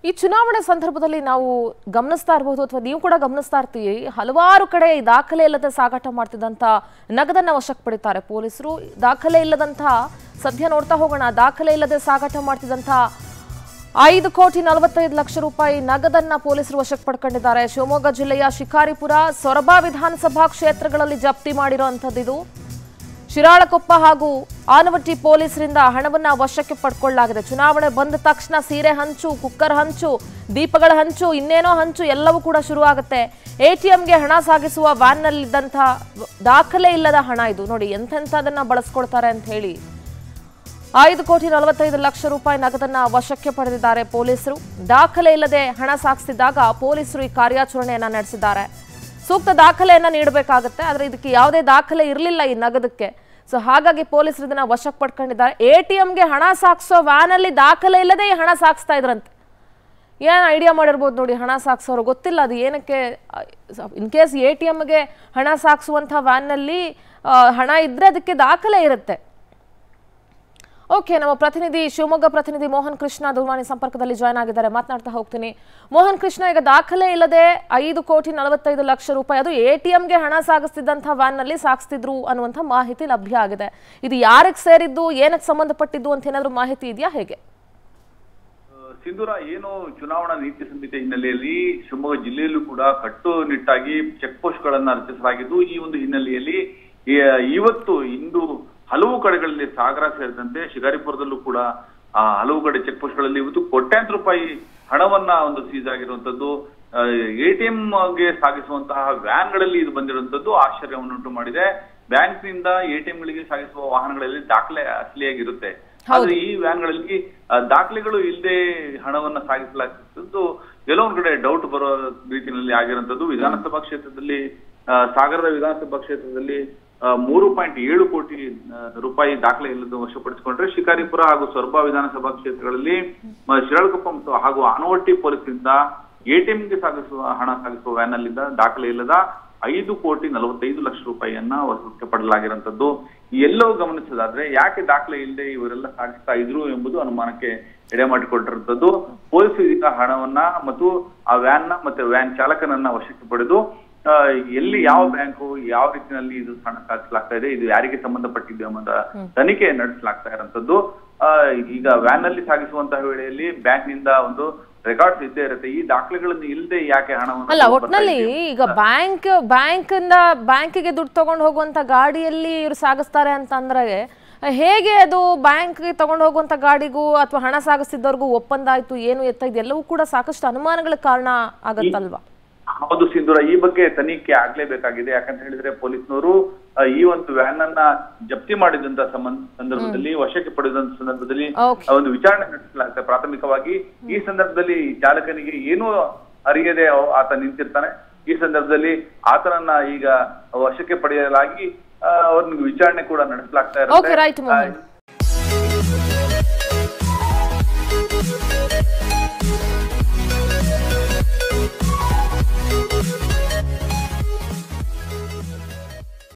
ಈ ಚುನಾವಣೆ ಸಂದರ್ಭದಲ್ಲಿ ನಾವು ಗಮನಿಸ್ತಾ ಇರಬಹುದು ಅಥವಾ ನೀವು ಕೂಡ ಗಮನಿಸ್ತಾ ಇರ್ತೀವಿ ಹಲವಾರು ಕಡೆ ಈ ದಾಖಲೆ ಇಲ್ಲದೆ ಸಾಗಾಟ ಮಾಡ್ತಿದ್ದಂಥ ನಗದನ್ನ ವಶಕ್ಕೆ ಪಡಿತಾರೆ ಪೊಲೀಸರು ದಾಖಲೆ ಇಲ್ಲದಂಥ ಸದ್ಯ ನೋಡ್ತಾ ಹೋಗೋಣ ದಾಖಲೆ ಇಲ್ಲದೆ ಸಾಗಾಟ ಮಾಡ್ತಿದ್ದಂಥ ಐದು ಕೋಟಿ ನಲವತ್ತೈದು ಲಕ್ಷ ರೂಪಾಯಿ ನಗದನ್ನ ಪೊಲೀಸರು ವಶಕ್ಕೆ ಪಡ್ಕೊಂಡಿದ್ದಾರೆ ಶಿವಮೊಗ್ಗ ಜಿಲ್ಲೆಯ ಶಿಕಾರಿಪುರ ಸೊರಬ ವಿಧಾನಸಭಾ ಕ್ಷೇತ್ರಗಳಲ್ಲಿ ಜಪ್ತಿ ಮಾಡಿರುವಂಥದ್ದು ಇದು ಶಿರಾಳಕೊಪ್ಪ ಹಾಗೂ ಆನವಟ್ಟಿ ಪೊಲೀಸರಿಂದ ಹಣವನ್ನ ವಶಕ್ಕೆ ಪಡ್ಕೊಳ್ಳಲಾಗಿದೆ ಚುನಾವಣೆ ಬಂದ ತಕ್ಷಣ ಸೀರೆ ಹಂಚು ಕುಕ್ಕರ್ ಹಂಚು ದೀಪಗಳ ಹಂಚು ಇನ್ನೇನೋ ಹಂಚು ಎಲ್ಲವೂ ಕೂಡ ಶುರುವಾಗುತ್ತೆ ಎಟಿಎಂಗೆ ಹಣ ಸಾಗಿಸುವ ವ್ಯಾನ್ನಲ್ಲಿದ್ದಂಥ ದಾಖಲೆ ಇಲ್ಲದ ಹಣ ಇದು ನೋಡಿ ಎಂತೆಂಥದನ್ನ ಬಳಸ್ಕೊಳ್ತಾರೆ ಅಂತ ಹೇಳಿ ಐದು ಕೋಟಿ ನಲವತ್ತೈದು ಲಕ್ಷ ರೂಪಾಯಿ ನಗದನ್ನ ವಶಕ್ಕೆ ಪಡೆದಿದ್ದಾರೆ ಪೊಲೀಸರು ದಾಖಲೆ ಇಲ್ಲದೆ ಹಣ ಸಾಗಿಸಿದಾಗ ಪೊಲೀಸರು ಈ ಕಾರ್ಯಾಚರಣೆಯನ್ನ ನಡೆಸಿದ್ದಾರೆ ಸೂಕ್ತ ದಾಖಲೆಯನ್ನ ನೀಡಬೇಕಾಗುತ್ತೆ ಆದರೆ ಇದಕ್ಕೆ ಯಾವುದೇ ದಾಖಲೆ ಇರಲಿಲ್ಲ ಈ ನಗದಕ್ಕೆ ಸೊ ಹಾಗಾಗಿ ಪೊಲೀಸರು ಇದನ್ನ ವಶಕ್ಕೆ ಪಡ್ಕೊಂಡಿದ್ದಾರೆ ಎ ಟಿ ಎಮ್ಗೆ ಹಣ ಸಾಗಿಸೋ ವ್ಯಾನಲ್ಲಿ ದಾಖಲೆ ಇಲ್ಲದೆ ಈ ಹಣ ಸಾಗಿಸ್ತಾ ಇದ್ರಂತೆ ಏನು ಐಡಿಯಾ ಮಾಡಿರ್ಬೋದು ನೋಡಿ ಹಣ ಸಾಗಿಸೋರು ಗೊತ್ತಿಲ್ಲ ಅದು ಏನಕ್ಕೆ ಇನ್ ಕೇಸ್ ಎ ಟಿ ಎಮ್ಗೆ ಹಣ ಸಾಗಿಸುವಂಥ ವ್ಯಾನ್ನಲ್ಲಿ ಹಣ ಇದ್ದರೆ ಅದಕ್ಕೆ ದಾಖಲೆ ಇರುತ್ತೆ ಓಕೆ ನಮ್ಮ ಪ್ರತಿನಿಧಿ ಶಿವಮೊಗ್ಗ ಪ್ರತಿನಿಧಿ ಮೋಹನ್ ಕೃಷ್ಣ ದೂರವಾಣಿ ಸಂಪರ್ಕದಲ್ಲಿ ಜಾಯ್ನ್ ಆಗಿದ್ದಾರೆ ಮಾತನಾಡ್ತಾ ಹೋಗ್ತೀನಿ ಮೋಹನ್ ಕೃಷ್ಣ ಈಗ ದಾಖಲೆ ಇಲ್ಲದೆ ಐದು ಕೋಟಿ ನಲವತ್ತೈದು ಲಕ್ಷ ರೂಪಾಯಿ ಅದು ಎ ಟಿ ಎಮ್ಗೆ ಹಣ ಸಾಗಿಸ್ತಿದ್ದಂಥ ವ್ಯಾನ್ನಲ್ಲಿ ಸಾಗಿಸ್ತಿದ್ರು ಅನ್ನುವಂಥ ಮಾಹಿತಿ ಲಭ್ಯ ಆಗಿದೆ ಇದು ಯಾರಿಗೆ ಸೇರಿದ್ದು ಏನಕ್ಕೆ ಸಂಬಂಧಪಟ್ಟಿದ್ದು ಅಂತ ಏನಾದರೂ ಮಾಹಿತಿ ಇದೆಯಾ ಹೇಗೆ ಸಿಂಧೂರ ಏನು ಚುನಾವಣಾ ನೀತಿ ಸಂಹಿತೆ ಹಿನ್ನೆಲೆಯಲ್ಲಿ ಶಿವಮೊಗ್ಗ ಜಿಲ್ಲೆಯಲ್ಲೂ ಕೂಡ ಕಟ್ಟುನಿಟ್ಟಾಗಿ ಚೆಕ್ ಪೋಸ್ಟ್ ಗಳನ್ನ ರಚಿಸಲಾಗಿದ್ದು ಈ ಒಂದು ಹಿನ್ನೆಲೆಯಲ್ಲಿ ಈ- ಇವತ್ತು ಇಂದು ಹಲವು ಕಡೆಗಳಲ್ಲಿ ಸಾಗರ ಸೇರಿದಂತೆ ಶಿಕಾರಿಪುರದಲ್ಲೂ ಕೂಡ ಆ, ಹಲವು ಕಡೆ ಚೆಕ್ ಪೋಸ್ಟ್ ಗಳಲ್ಲಿ ಇವತ್ತು ಕೋಟ್ಯಾಂತರ ರೂಪಾಯಿ ಹಣವನ್ನ ಒಂದು ಸೀಸ್ ಆಗಿರುವಂತದ್ದು ಎಟಿಎಂ ಗೆ ಸಾಗಿಸುವಂತಹ ವ್ಯಾನ್ ಗಳಲ್ಲಿ ಇದು ಬಂದಿರುವಂತದ್ದು ಆಶ್ಚರ್ಯವನ್ನುಂಟು ಮಾಡಿದೆ ಬ್ಯಾಂಕ್ ನಿಂದ ಎಟಿಎಂ ಗಳಿಗೆ ಸಾಗಿಸುವ ವಾಹನಗಳಲ್ಲಿ ದಾಖಲೆ ಅಸಲಿಯಾಗಿರುತ್ತೆ ಆದ್ರೆ ಈ ವ್ಯಾನ್ಗಳಲ್ಲಿ ಆ, ದಾಖಲೆಗಳು ಇಲ್ಲದೆ ಹಣವನ್ನ ಸಾಗಿಸಲಾಗ್ತಿದ್ದು ಎಲ್ಲೋ ಒಂದ್ ಕಡೆ ಡೌಟ್ ಬರೋ ರೀತಿಯಲ್ಲಿ ಆಗಿರುವಂತದ್ದು ವಿಧಾನಸಭಾ ಕ್ಷೇತ್ರದಲ್ಲಿ ಆ, ಸಾಗರದ ವಿಧಾನಸಭಾ ಕ್ಷೇತ್ರದಲ್ಲಿ ಆ, ಮೂರು ಪಾಯಿಂಟ್ ಏಳು ಕೋಟಿ ಆ, ರೂಪಾಯಿ ದಾಖಲೆ ಇಲ್ಲದ ವಶಪಡಿಸಿಕೊಂಡ್ರೆ ಶಿಕಾರಿಪುರ ಹಾಗೂ ಸೊರಬ ವಿಧಾನಸಭಾ ಕ್ಷೇತ್ರಗಳಲ್ಲಿ ಮ, ಶಿರಾಳಕೊಪ್ಪ ಮತ್ತು ಹಾಗೂ ಆನವಟ್ಟಿ ಪೊಲೀಸರಿಂದ ಎಟಿಎಂಗೆ ಸಾಗಿಸುವ ಹಣ ಸಾಗಿಸುವ ವ್ಯಾನ್ ಅಲ್ಲಿದ್ದ ದಾಖಲೆ ಇಲ್ಲದ ಐದು ಕೋಟಿ ನಲವತ್ತೈದು ಲಕ್ಷ ರೂಪಾಯಿಯನ್ನ ವಶಕ್ಕೆ ಪಡಲಾಗಿರುವಂತದ್ದು ಎಲ್ಲವೂ ಗಮನಿಸೋದಾದ್ರೆ ಯಾಕೆ ದಾಖಲೆ ಇಲ್ಲದೆ ಇವರೆಲ್ಲ ಸಾಗಿಸ್ತಾ ಇದ್ರು ಎಂಬುದು ಅನುಮಾನಕ್ಕೆ ಎಡೆ ಮಾಡಿಕೊಟ್ಟಿರುವಂತದ್ದು ಪೊಲೀಸರು ಇದೀಗ ಹಣವನ್ನ ಮತ್ತು ಆ ವ್ಯಾನ್ ನ ಮತ್ತೆ ವ್ಯಾನ್ ಚಾಲಕನನ್ನ ವಶಕ್ಕೆ ಪಡೆದು ಆ, ಎಲ್ಲಿ ಯಾವ ಬ್ಯಾಂಕು ಯಾವ ರೀತಿಯಲ್ಲಿ ಇದು ಹಣ ಸಾಗಿಸಲಾಗ್ತಾ ಇದೆ ಇದು ಯಾರಿಗೆ ಸಂಬಂಧಪಟ್ಟಿದ್ದು ಎಂಬುದ ತನಿಖೆ ನಡೆಸಲಾಗ್ತಾ ಇರುವಂತದ್ದು ಆ, ಈಗ ವ್ಯಾನ್ ಅಲ್ಲಿ ಸಾಗಿಸುವಂತಹ ವೇಳೆಯಲ್ಲಿ ಬ್ಯಾಂಕ್ ನಿಂದ ಒಂದು ರೆಕಾರ್ಡ್ಸ್ ಇದ್ದೇ ಇರುತ್ತೆ ಈ ದಾಖಲೆಗಳನ್ನು ಇಲ್ಲದೆ ಯಾಕೆ ಹಣವನ್ನು ಅಲ್ಲ ಬರ್ತಾ ಒಟ್ನಲ್ಲಿ ಇದೆಯೋ? ಈಗ ಬ್ಯಾಂಕ್ ಬ್ಯಾಂಕಿಂದ ಬ್ಯಾಂಕಿಗೆ ದುಡ್ಡು ತಗೊಂಡು ಹೋಗುವಂತ ಗಾಡಿಯಲ್ಲಿ ಇವ್ರು ಸಾಗಿಸ್ತಾರೆ ಅಂತ ಅಂದ್ರೆ ಹೇಗೆ ಅದು ಬ್ಯಾಂಕ್ಗೆ ತಗೊಂಡು ಹೋಗುವಂತ ಗಾಡಿಗೂ ಅಥವಾ ಹಣ ಸಾಗಿಸ್ತಿದ್ದವ್ರಿಗೂ ಒಪ್ಪಂದ ಆಯ್ತು ಏನು ಎತ್ತ ಇದೆಲ್ಲವೂ ಕೂಡ ಸಾಕಷ್ಟು ಅನುಮಾನಗಳ ಕಾರಣ ಆಗತ್ತಲ್ವಾ ಹೌದು ಸಿಂಧೂರ ಈ ಬಗ್ಗೆ ತನಿಖೆ ಆಗ್ಲೇಬೇಕಾಗಿದೆ ಯಾಕಂತ ಹೇಳಿದ್ರೆ ಪೊಲೀಸ್ನವರು ಆ, ಈ ಒಂದು ವ್ಯಾನ್ ಅನ್ನ ಜಪ್ತಿ ಮಾಡಿದಂತ ಸಂಬಂಧ ಸಂದರ್ಭದಲ್ಲಿ ವಶಕ್ಕೆ ಪಡೆದಂತ ಸಂದರ್ಭದಲ್ಲಿ Okay. ಆ, ಒಂದು ವಿಚಾರಣೆ ನಡೆಸಲಾಗುತ್ತೆ ಪ್ರಾಥಮಿಕವಾಗಿ ಈ ಸಂದರ್ಭದಲ್ಲಿ ಈ ಚಾಲಕನಿಗೆ ಏನೂ ಅರಿಯದೆ ಅವ- ಆತ ನಿಂತಿರ್ತಾನೆ ಈ ಸಂದರ್ಭದಲ್ಲಿ ಆತನನ್ನ ಈಗ ವಶಕ್ಕೆ ಪಡೆಯಲಾಗಿ ಆ, ಅವ್ರನ್ನ ವಿಚಾರಣೆ ಕೂಡ ನಡೆಸಲಾಗ್ತಾ Okay, right, ಇರುತ್ತೆ ಮೋಹನ್. ಆ,